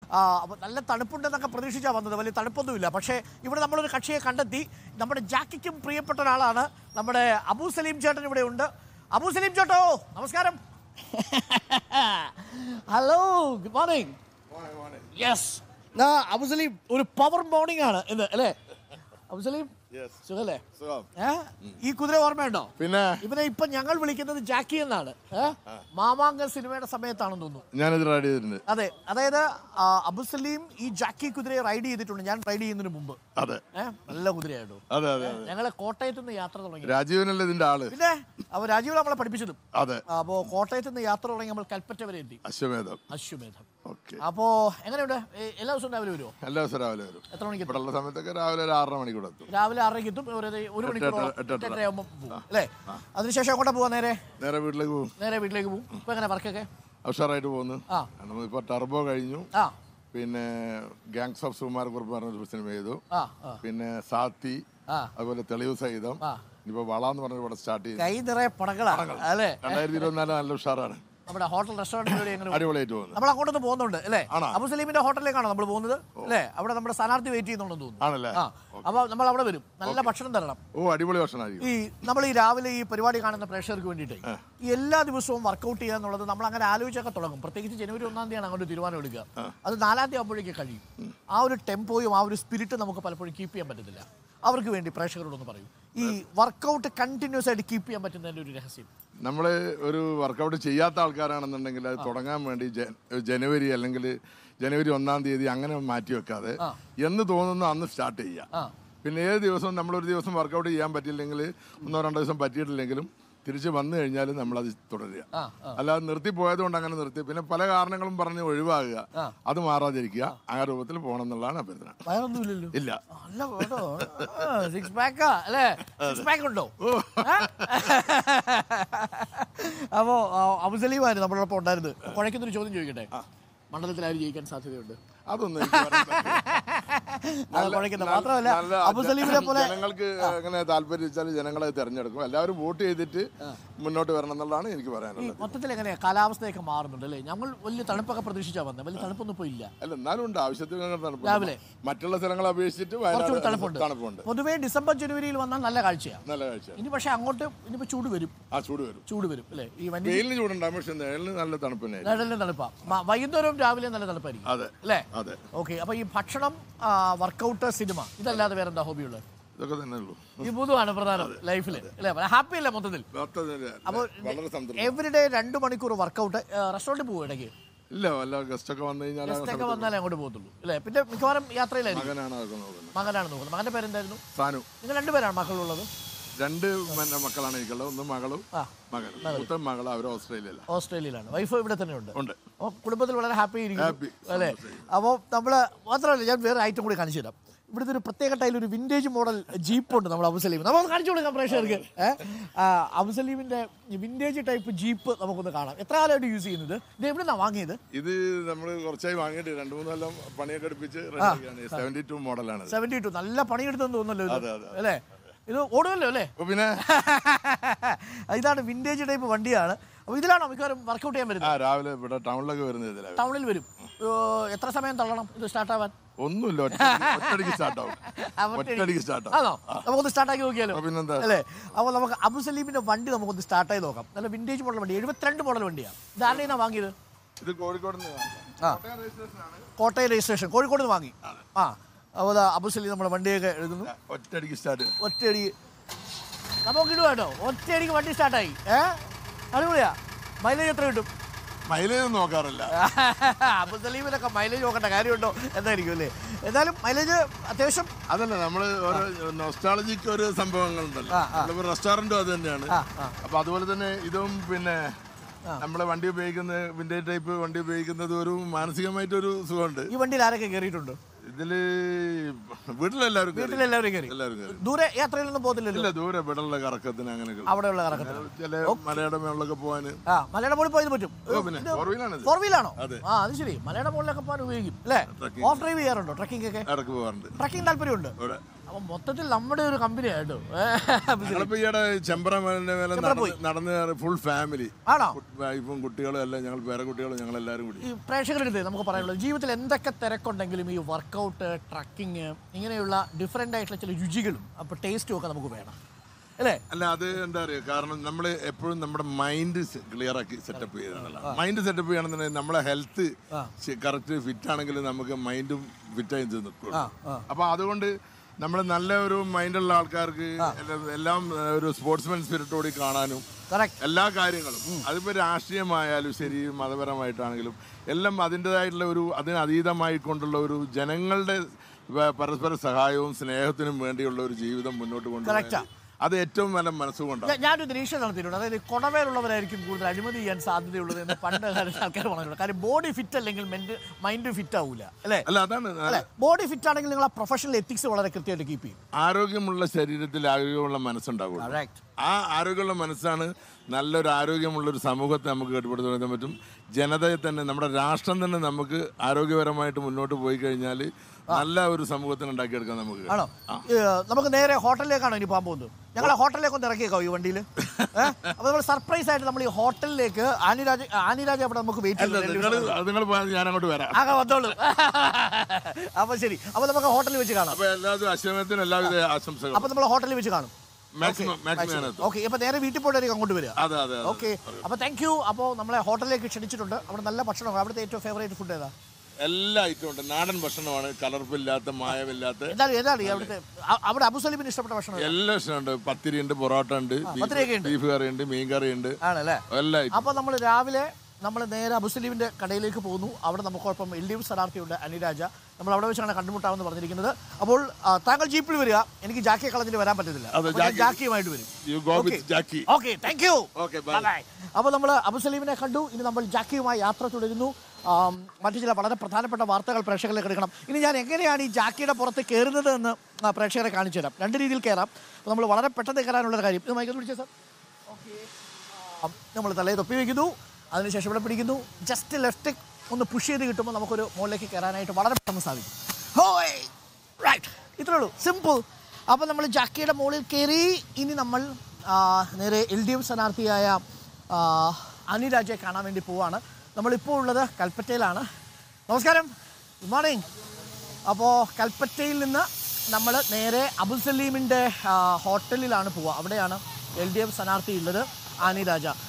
ആ, അപ്പൊ നല്ല തണുപ്പുണ്ടെന്നൊക്കെ പ്രതീക്ഷിച്ചാണ് വന്നത് വലിയ തണുപ്പൊന്നുമില്ല പക്ഷേ ഇവിടെ നമ്മളൊരു കക്ഷിയെ കണ്ടെത്തി നമ്മുടെ ജാക്കിക്കും പ്രിയപ്പെട്ട ഒരാളാണ് നമ്മുടെ അബു സലീം ചേട്ടൻ ഇവിടെ ഉണ്ട് അബു സലീം ചേട്ടോ നമസ്കാരം hello good morning yes Abu Saleem ഒരു പവർ മോർണിംഗ് ആണ് ഇന്ന് അല്ലേ അബു സലീം സുഖല്ലേ ഏ? ഈ കുതിര ഓർമ്മയുണ്ടോ പിന്നെ ഇവനെ ഇപ്പൊ ഞങ്ങൾ വിളിക്കുന്നത് ജാക്കി എന്നാണ് ഏ? മാമാങ്ക സിനിമയുടെ സമയത്താണെന്ന് തോന്നുന്നു ഞാനിത് റൈഡ് ചെയ്തിട്ടുണ്ട് അതെ അതായത് ആ, അബു സലീം ഈ ജാക്കി കുതിരയെ റൈഡ് ചെയ്തിട്ടുണ്ട് ഞാൻ റൈഡ് ചെയ്യുന്നതിന് മുമ്പ് അതെ ഏഹ് നല്ല കുതിരയായിട്ടോ അതെ അതെ അതെ ഞങ്ങളെ കോട്ടയത്ത് നിന്ന് യാത്ര തുടങ്ങി രാജീവനല്ലേ ഇതിന്റെ ആള് പിന്നെ അപ്പൊ രാജീവ് നമ്മളെ പഠിപ്പിച്ചതും അതെ അപ്പോ കോട്ടയത്ത് നിന്ന് യാത്ര തുടങ്ങി നമ്മൾ കൽപ്പറ്റ വരെ എത്തി അശ്വമേധം അശ്വമേധം ഓക്കെ അപ്പോ എങ്ങനെയുണ്ട് ഏ, എല്ലാ ദിവസവും രാവിലെ വരുമോ എല്ലാ ദിവസവും രാവിലെ വരും എത്ര മണിക്ക് എത്തും? ഇവിടെ ഉള്ള സമയത്തൊക്കെ രാവിലെ ഒരു ആറര മണിക്കൂടെ എത്തും രാവിലെ ആറരയ്ക്ക് എത്തും ഒരു ഒരു മണിക്കൂർ എട്ട് എട്ട് എട്ടര. എട്ടരയാകുമ്പോൾ പോകും അല്ലേ അതിനുശേഷം എങ്ങോട്ടാ പോവാ നേരെ നേരെ വീട്ടിലേക്ക് പോകും നേരെ വീട്ടിലേക്ക് പോകും ഇപ്പൊ എങ്ങനെ വർക്കൊക്കെ ഉഷാറായിട്ട് പോകുന്നു ആ ഇപ്പൊ ടർബോ കഴിഞ്ഞു ആ പിന്നെ ഗാങ്സ് ഓഫ് സുകുമാർ കുറുപ്പ് പറഞ്ഞ സിനിമ ചെയ്തു ആ ആ പിന്നെ സാത്തി ആ അതുപോലെ തെളിവ് സഹിതം ആ ഇപ്പൊ വള എന്ന് പറഞ്ഞ ഇവിടെ സ്റ്റാർട്ട് ചെയ്തു കൈ നിറയെ പടങ്ങളാണ് അല്ലേ രണ്ടായിരത്തി ഇരുപത്തിനാല് നല്ല ഉഷാറാണ് നമ്മുടെ ഹോട്ടൽ റെസ്റ്റോറൻറ്റ് എങ്ങനെ അടിപൊളിയായിട്ട് പോകുന്നു നമ്മൾ അങ്ങോട്ടൊന്ന് പോകുന്നുണ്ട് അല്ലേ ആണോ? അബു സലീമിന്റെ ഹോട്ടലിലേക്കാണോ നമ്മൾ പോകുന്നത് അല്ലേ അവിടെ നമ്മുടെ സ്ഥാനാർത്ഥി വെയിറ്റ് ചെയ്യുന്നുണ്ടെന്ന് തോന്നുന്നു ആണല്ലേ ആ അപ്പൊ നമ്മൾ അവിടെ വരും നല്ല ഭക്ഷണം തരണം ഓ അടിപൊളി ഭക്ഷണമായിരിക്കും ഈ നമ്മൾ ഈ രാവിലെ ഈ പരിപാടി കാണുന്ന പ്രേക്ഷകർക്ക് വേണ്ടിയിട്ട് ഈ എല്ലാ ദിവസവും വർക്കൗട്ട് ചെയ്യുക എന്നുള്ളത് നമ്മൾ അങ്ങനെ ആലോചിച്ചൊക്കെ തുടങ്ങും പ്രത്യേകിച്ച് ജനുവരി ഒന്നാം തീയതിയാണ് അങ്ങോട്ട് തീരുമാനം എടുക്കുക അത് നാലാം തീയതി ആകുമ്പോഴേക്ക് കഴിയും ആ ഒരു ടെമ്പോയും ആ ഒരു സ്പിരിറ്റ് നമുക്ക് പലപ്പോഴും കീപ്പ് ചെയ്യാൻ പറ്റത്തില്ല അവർക്ക് വേണ്ടി പ്രേക്ഷകരോടൊന്ന് പറയും ഈ വർക്കൗട്ട് കണ്ടിന്യൂസ് ആയിട്ട് കീപ്പ് ചെയ്യാൻ പറ്റുന്നതിന്റെ ഒരു രഹസ്യം നമ്മൾ ഒരു വർക്കൗട്ട് ചെയ്യാത്ത ആൾക്കാരാണെന്നുണ്ടെങ്കിൽ അത് തുടങ്ങാൻ വേണ്ടി ജ- ജനുവരി അല്ലെങ്കിൽ ജനുവരി ഒന്നാം തീയതി അങ്ങനെ മാറ്റി വെക്കാതെ എന്ന് തോന്നുന്നു അന്ന് സ്റ്റാർട്ട് ചെയ്യുക ആ പിന്നെ ഏത് ദിവസവും നമ്മളൊരു ദിവസം വർക്കൗട്ട് ചെയ്യാൻ പറ്റിയില്ലെങ്കിൽ ഒന്നോ രണ്ടോ ദിവസം പറ്റിയിട്ടില്ലെങ്കിലും തിരിച്ച് വന്നു കഴിഞ്ഞാൽ നമ്മളത് തുടരുക ആ ആ അല്ലാതെ നിർത്തി പോയത് കൊണ്ട് അങ്ങനെ നിർത്തി പിന്നെ പല കാരണങ്ങളും പറഞ്ഞ് ഒഴിവാകുക ആ. അത് മാറാതിരിക്കുക ആ രൂപത്തിൽ പോകണം എന്നുള്ളതാണ് അഭ്യർത്ഥന വയറൊന്നുമില്ലല്ലോ ഇല്ല അല്ല കേട്ടോ സിക്സ് പാക്കാ അല്ലേ സിക്സ് പാക്ക് ഉണ്ടോ അപ്പോ അബുസലീമായിരുന്നു നമ്മളോടൊപ്പം ഉണ്ടായിരുന്നത് കുഴയ്ക്കുന്നൊരു ചോദ്യം ചോദിക്കട്ടെ മണ്ഡലത്തിൽ ആര് ജയിക്കാൻ സാധ്യതയുണ്ട് അതൊന്നും എനിക്ക് പറയാൻ പറ്റില്ല. അത് കുഴയ്ക്കുന്നത് മാത്രമല്ല നല്ല അബുസലീമിനെ പോലെ ജനങ്ങൾക്ക് എങ്ങനെ താല്പര്യം വെച്ചാൽ ജനങ്ങളെ തെരഞ്ഞെടുക്കും എല്ലാവരും വോട്ട് ചെയ്തിട്ട് മുന്നോട്ട് വരണം എന്നുള്ളതാണ് എനിക്ക് ഈ പറയാനുള്ളത് മൊത്തത്തിൽ എങ്ങനെയാ കാലാവസ്ഥയൊക്കെ മാറുന്നുണ്ട് അല്ലേ ഞങ്ങൾ വലിയ തണുപ്പൊക്കെ പ്രതീക്ഷിച്ചാ വന്നത് വലിയ തണുപ്പൊന്നും ഇപ്പോൾ ഇല്ല അല്ല എന്നാലും ഉണ്ട് ആവശ്യത്തിന് തണുപ്പ് രാവിലെ? മറ്റുള്ള സ്ഥലങ്ങളെ അപേക്ഷിച്ചിട്ട് കുറച്ചുകൂടി വയനാട് തണുപ്പുണ്ട് തണുപ്പുണ്ട് പൊതുവേ ഡിസംബർ ജനുവരിയിൽ വന്നാൽ നല്ല കാഴ്ചയാണ് നല്ല കാഴ്ച ഇനി പക്ഷെ അങ്ങോട്ട് ഇനിയിപ്പോ ചൂട് വരും ആ ചൂട് വരും ചൂട് വരും അല്ലേ ഈ വണ്ടി വെയിലിന് ചൂടുണ്ടാകും പക്ഷെ നിഴലിന് നല്ല തണുപ്പ് തന്നെ നിഴലിന് തണുപ്പാ മ- വൈകുന്നേരവും രാവിലെ നല്ല തണുപ്പായിരിക്കും അതെ അല്ലേ അതെ ഓക്കെ അപ്പൊ ഈ ഭക്ഷണം വർക്കൗട്ട് സിനിമ ഇതല്ലാതെ വേറെ എന്താ ഹോബി ഉള്ളത് ഇതൊക്കെ തന്നെ ഉള്ളൂ ഈ മൂന്നുമാണ് പ്രധാനം ലൈഫിൽ അല്ലേ ഹാപ്പി അല്ലേ മൊത്തത്തിൽ മൊത്തത്തില് അപ്പോൾ വളരെ സംതൃപ്തി എവറിഡേ രണ്ട് മണിക്കൂർ വർക്കൗട്ട് റെസ്റ്റോറൻറ്റ് പോകും ഇടയ്ക്ക് ഇല്ല വല്ല ഗസ്റ്റ് ഒക്കെ വന്നു കഴിഞ്ഞാൽ ഗസ്റ്റ് ഒക്കെ വന്നാലേ അങ്ങോട്ട് പോകത്തുള്ളൂ അല്ലേ പിന്നെ മിക്കവാറും യാത്രയിലായിരിക്കും മകനാണ് അതൊക്കെ നോക്കുന്നത് മകനാണ് നോക്കുന്നത് മകന്റെ പേരെന്തായിരുന്നു സാനു നിങ്ങൾ രണ്ടുപേരാണ് മക്കളുള്ളത് രണ്ട് മന്ന- മക്കളാണ് എനിക്കുള്ളത് ഒന്ന് മകളും ആ മകനും മൂത്ത മകൾ അവർ ഓസ്ട്രേലിയയിലാണ് ഓസ്ട്രേലിയയിലാണ് വൈഫ് ഇവിടെ തന്നെ ഉണ്ട് ഉണ്ട് അപ്പോൾ കുടുംബത്തിൽ വളരെ ഹാപ്പി Happy, ഇരിക്കും അല്ലേ അപ്പോൾ നമ്മൾ മാത്രമല്ല ഞാൻ വേറെ ഐറ്റം കൂടി കാണിച്ചു തരാം ഇവിടുത്തെ ഒരു പ്രത്യേക ടൈൽ ഒരു വിൻറ്റേജ് മോഡൽ ജീപ്പ് ഉണ്ട് നമ്മുടെ അബുസലീം നമ്മൾ കാണിച്ചു കൊടുക്കാം പ്രേക്ഷകർക്ക് ഏഹ് അബുസലീമിന്റെ വിൻറ്റേജ് ടൈപ്പ് ജീപ്പ് നമുക്കൊന്ന് കാണാം എത്ര കാലമായിട്ട് യൂസ് ചെയ്യുന്നത് ഇത് എവിടെ നിന്നാണ് വാങ്ങിയത് ഇത് നമ്മൾ കുറച്ചായി വാങ്ങിയിട്ട് രണ്ട് മൂന്ന് കൊല്ലം പണിയൊക്കെ അടുപ്പിച്ച് റെഡിയാണ് സെവന്റി ടു മോഡലാണ് സെവൻറ്റി ടു നല്ല പണിയെടുത്തെന്ന് തോന്നുന്നല്ലോ ഇത് അതെ, അതെ. അല്ലേ ഇത് ഓടുമല്ലോ അല്ലേ അപ്പൊ പിന്നെ ഇതാണ് വിൻറ്റേജ് ടൈപ്പ് വണ്ടിയാണ് അപ്പോൾ ഇതിലാണോ മിക്കവാറും വർക്കൗട്ട് ചെയ്യാൻ ആ വരുന്നത് രാവിലെ ഇവിടെ ടൗണിലൊക്കെ വരുന്നത് ഇതിലാണ് ടൗണിൽ വരും ഏ, എത്ര സമയം തള്ളണം ഇത് സ്റ്റാർട്ട് ആവാൻ ഒന്നുമില്ല ഒറ്റ- ഒറ്റയടിക്ക് സ്റ്റാർട്ട് ആവും ഒറ്റയടിക്ക് സ്റ്റാർട്ട് ആവും ആണോ നമുക്കൊന്ന് സ്റ്റാർട്ടാക്കി നോക്കിയാലോ അപ്പൊ പിന്നെന്താ അല്ലേ അപ്പോൾ നമുക്ക് അബു സലീമിന്റെ വണ്ടി നമുക്കൊന്ന് സ്റ്റാർട്ട് ചെയ്ത് നോക്കാം നല്ല വിന്റേജ് മോഡൽ വണ്ടി എഴുപത്തിരണ്ട് മോഡൽ വണ്ടിയാണ് ഇത് ആരുടെ നിന്നാണ് വാങ്ങിയത് ഇത് കോഴിക്കോട് നിന്ന് ആ കോട്ടയം രജിസ്ട്രേഷൻ കോഴിക്കോട് നിന്ന് വാങ്ങി ആ അപ്പോൾ ദാ അബു സലീം നമ്മുടെ വണ്ടിയൊക്കെ എഴുതുന്നു ഒറ്റയടിക്ക് സ്റ്റാർട്ട് ഒറ്റയടി നമുക്ക് ഇടുക കേട്ടോ ഒറ്റയടിക്ക് വണ്ടി സ്റ്റാർട്ടായി ഏ അടിപൊളിയാ മൈലേജ് എത്ര കിട്ടും മൈലേജ് ഒന്നും നോക്കാറില്ല അബു സലീമിനൊക്കെ മൈലേജ് നോക്കേണ്ട കാര്യമുണ്ടോ എന്നായിരിക്കും അല്ലേ എന്നാലും മൈലേജ് അത്യാവശ്യം അതല്ല നമ്മള് ഓരോ നൊസ്റ്റാളജിക്ക് ഒരു സംഭവങ്ങളുണ്ടല്ലോ ആ, ആ. നമ്മളിപ്പോ റെസ്റ്റോറന്റും അത് തന്നെയാണ് ആ ആ അപ്പൊ അതുപോലെ തന്നെ ഇതും പിന്നെ നമ്മളെ വണ്ടി ഉപയോഗിക്കുന്ന വിന്റേജ് ടൈപ്പ് വണ്ടി ഉപയോഗിക്കുന്നത് ഒരു മാനസികമായിട്ടൊരു സുഖമുണ്ട് ഈ വണ്ടിയിൽ ആരൊക്കെ കയറിയിട്ടുണ്ട് ഇതില് വീട്ടിലെല്ലാവരും കയറി. വീട്ടിലെല്ലാവരും കയറി എല്ലാവരും കയറി ദൂരെ യാത്രയിലൊന്നും പോകുന്നില്ലല്ലോ ഇല്ല ദൂരെ ഇവിടെയുള്ള കറക്കത്തിന് അങ്ങനെ അവിടെയുള്ള കറക്കത്തിൽ ചില മലയുടെ മേളിലൊക്കെ പോവാന് ആ മലയുടെ മുകളിൽ പോയത് പറ്റും ഓ, പിന്നെ ഫോർ വീലാണിത് ഫോർ വീലാണോ അതെ. ആ അത് ശരി മലയുടെ മുകളിലൊക്കെ പോകാൻ ഉപയോഗിക്കും അല്ലേ Trekking. ഓഫ് ഡ്രൈവ് ചെയ്യാറുണ്ടോ ട്രക്കിംഗ് ഒക്കെ ഇടക്ക് പോകാറുണ്ട് ട്രക്കിംഗ് താല്പര്യമുണ്ട് ഇവിടെ അപ്പൊ മൊത്തത്തിൽ നമ്മുടെ ഒരു കമ്പനി ആയിട്ടോ ഞങ്ങളിപ്പോ ഈയിടെ ചെമ്പ്രമേലിന്റെ മേലെ ചെമ്പ്ര പോയി. നടന്ന് നടന്ന് ഫുൾ ഫാമിലി ആണോ ഇപ്പം കുട്ടികളും എല്ലാം ഞങ്ങൾ പേരെ കുട്ടികളും ഞങ്ങൾ എല്ലാവരും കൂടി ഈ പ്രേക്ഷകരുടെ നമുക്ക് പറയാനുള്ളത് ജീവിതത്തിൽ എന്തൊക്കെ തിരക്കുണ്ടെങ്കിലും ഈ വർക്കൗട്ട് ട്രക്കിങ് ഇങ്ങനെയുള്ള ഡിഫറെൻ്റ് ആയിട്ടുള്ള ചില രുചികളും അപ്പോൾ ടേസ്റ്റും ഒക്കെ നമുക്ക് വേണം അല്ലേ അല്ല അത് എന്താ പറയുക കാരണം നമ്മൾ എപ്പോഴും നമ്മുടെ മൈൻഡ് ക്ലിയർ ആക്കി സെറ്റപ്പ് ചെയ്യണമെന്നല്ല മൈൻഡ് സെറ്റപ്പ് ചെയ്യണമെന്നുണ്ടെങ്കിൽ നമ്മളെ ഹെൽത്ത് കറക്റ്റ് ഫിറ്റ് ആണെങ്കിൽ നമുക്ക് മൈൻഡും ഫിറ്റായി നിൽക്കും ആ ആ അപ്പൊ അതുകൊണ്ട് നമ്മൾ നല്ല ഒരു മൈൻഡുള്ള ആൾക്കാർക്ക് എല്ലാം- എല്ലാം ഏഹ്, ഒരു സ്പോർട്സ്മാൻ സ്പിരിറ്റോടി കാണാനും കറക്റ്റ് എല്ലാ കാര്യങ്ങളും അതിപ്പോ രാഷ്ട്രീയമായാലും ശരി മതപരമായിട്ടാണെങ്കിലും എല്ലാം അതിൻ്റെതായിട്ടുള്ള ഒരു അതിന് അതീതമായിക്കൊണ്ടുള്ള ഒരു ജനങ്ങളുടെ പ- പരസ്പര സഹായവും സ്നേഹത്തിനും വേണ്ടിയുള്ള ഒരു ജീവിതം മുന്നോട്ട് Correct ആ. കൊണ്ടുപോകാൻ അത് ഏറ്റവും നല്ല മനസ്സുകൊണ്ടാണ് ഞാ- ഞാനൊരു നിരീക്ഷണം നടത്തിയിട്ടുണ്ട് അതായത് കൊടവേലുള്ളവരായിരിക്കും കൂടുതൽ അഴിമതി ചെയ്യാൻ സാധ്യതയുള്ളത് എന്ന് പണ്ട് കാലത്ത് ആൾക്കാർ പറഞ്ഞിട്ടുണ്ട് കാര്യം ബോഡി ഫിറ്റ് അല്ലെങ്കിൽ മൈൻഡ് ഫിറ്റ് ആവൂല അല്ലേ അല്ല അതാണ് അല്ലെ ബോഡി ഫിറ്റ് ആണെങ്കിൽ നിങ്ങൾ ആ പ്രൊഫഷണൽ എത്തിക്സ് വളരെ കൃത്യമായിട്ട് കീപ്പ് ചെയ്യും ആരോഗ്യമുള്ള ശരീരത്തിൽ ആരോഗ്യമുള്ള മനസ്സുണ്ടാവുള്ളൂ കറക്റ്റ് ആ ആരോഗ്യമുള്ള മനസ്സാണ് നല്ലൊരു ആരോഗ്യമുള്ള ഒരു സമൂഹത്തെ നമുക്ക് കെട്ടിപ്പടുത്താൻ പറ്റും ജനതയെ തന്നെ നമ്മുടെ രാഷ്ട്രം തന്നെ നമുക്ക് ആരോഗ്യപരമായിട്ട് മുന്നോട്ട് പോയി കഴിഞ്ഞാൽ നല്ല ഒരു സമൂഹത്തിന് ഉണ്ടാക്കിയെടുക്കാൻ നമുക്ക് കഴിയും. ആണോ ഏ, നമുക്ക് നേരെ ഹോട്ടലിലേക്കാണോ ഇനി പോകാൻ പോകുന്നത് ഞങ്ങളെ ഹോട്ടലിലേക്ക് ഒന്ന് ഇറക്കിയേക്കോ ഈ വണ്ടിയിൽ അപ്പൊ നമ്മൾ സർപ്രൈസ് ആയിട്ട് നമ്മൾ ഈ ഹോട്ടലിലേക്ക് ആനിരാജ് ആനിരാജ് അവിടെ നമുക്ക് വെയിറ്റ് അല്ല നിങ്ങൾ അത് നിങ്ങൾ പോയാൽ ഞാൻ അങ്ങോട്ട് വരാം ആകെ വന്നോളൂ അപ്പൊ ശരി അപ്പൊ നമുക്ക് ഹോട്ടലിൽ വെച്ച് കാണാം അപ്പൊ എല്ലാവരും അശ്വമത്തിന് എല്ലാവിധ ആശംസകളും അപ്പൊ നമ്മൾ ഹോട്ടലിൽ വെച്ച് കാണും മാക്സിമം മാക്സിമം ഞാൻ എത്തും ഓക്കെ ഇപ്പൊ നേരെ വീട്ടിൽ പോയിട്ടായിരിക്കും അങ്ങോട്ട് വരിക അതെ അതെ അതെ. ഓക്കെ അപ്പൊ താങ്ക് യു അപ്പോൾ നമ്മളെ ഹോട്ടലിലേക്ക് ക്ഷണിച്ചിട്ടുണ്ട് അവിടെ നല്ല ഭക്ഷണം അവിടുത്തെ ഏറ്റവും ഫേവറേറ്റ് ഫുഡ് ഏതാ എല്ലാ ഐറ്റവും ഉണ്ട് നാടൻ ഭക്ഷണമാണ് കളർപ്പില്ലാത്ത മായമില്ലാത്ത എന്താണ് ഏതാണ് ഈ അവിടുത്തെ അ- അവിടെ അബുസലിമിന് ഇഷ്ടപ്പെട്ട ഭക്ഷണം ഏതാ? എല്ലാ ഭക്ഷണമുണ്ട് പത്തിരി ഉണ്ട് പൊറോട്ട ഉണ്ട് പത്തിരിയൊക്കെ ഉണ്ട്. ബീഫ് കറി ഉണ്ട് മീൻ കറി ഉണ്ട് ആണല്ലേ എല്ലാ ഐറ്റം അപ്പോൾ നമ്മൾ രാവിലെ നമ്മൾ നേരെ അബുസലീമിന്റെ കടയിലേക്ക് പോകുന്നു അവിടെ നമുക്കൊപ്പം എൽ ഡി എഫ് സ്ഥാനാർത്ഥിയുണ്ട് അനിരാജ നമ്മൾ അവിടെ വെച്ചാണ് കണ്ടുമുട്ടാമെന്ന് പറഞ്ഞിരിക്കുന്നത് അപ്പോൾ ആ, താങ്കൾ ജീപ്പിൽ വരിക എനിക്ക് ജാക്കിയെ കളഞ്ഞിട്ട് വരാൻ പറ്റത്തില്ല അതെ, അപ്പോൾ ഞാൻ ജാക്കി. ജാക്കിയുമായിട്ട് വരും you go with Jackie okay thank you okay bye അപ്പോൾ നമ്മൾ അബുസലീമിനെ കണ്ടു ഇനി നമ്മൾ ജാക്കിയുമായി യാത്ര തുടരുന്നു ആം, മറ്റു ചില വളരെ പ്രധാനപ്പെട്ട വാർത്തകൾ പ്രേക്ഷകരിലേക്ക് എടുക്കണം ഇനി ഞാൻ എങ്ങനെയാണ് ഈ ജാക്കിയുടെ പുറത്ത് കയറുന്നത് എന്ന് ആ, പ്രേക്ഷകരെ കാണിച്ചു തരാം രണ്ട് രീതിയിൽ കയറാം അപ്പോൾ നമ്മൾ വളരെ പെട്ടെന്ന് കയറാനുള്ള കാര്യം ഇത് മൈക്കൊന്ന് വിളിച്ചേ സാർ ഓക്കെ നമ്മൾ തലയിൽ തൊപ്പി വയ്ക്കുന്നു അതിനുശേഷം ഇവിടെ പിടിക്കുന്നു ജസ്റ്റ് ലെഫ്റ്റ് ഒന്ന് പുഷ് ചെയ്ത് കിട്ടുമ്പോൾ നമുക്കൊരു മുകളിലേക്ക് കയറാനായിട്ട് വളരെ പെട്ടെന്ന് സാധിക്കും ഹോയ് റൈറ്റ് ഇത്രേ ഉള്ളൂ സിമ്പിൾ അപ്പോൾ നമ്മൾ ജാക്കിയുടെ മുകളിൽ കയറി ഇനി നമ്മൾ ആ, നേരെ എൽ ഡി എഫ് സ്ഥാനാർത്ഥിയായ ആ, അനിരാജയെ കാണാൻ വേണ്ടി പോവാണ് നമ്മളിപ്പോൾ ഉള്ളത് കൽപ്പറ്റയിലാണ് നമസ്കാരം ഗുഡ് മോർണിംഗ് അപ്പോൾ കൽപ്പറ്റയിൽ നിന്ന് നമ്മൾ നേരെ അബുൽ സലീമിൻ്റെ ഹോട്ടലിലാണ് പോവുക അവിടെയാണ് എൽ ഡി എഫ് സ്ഥാനാർത്ഥി ഉള്ളത് ആനി രാജ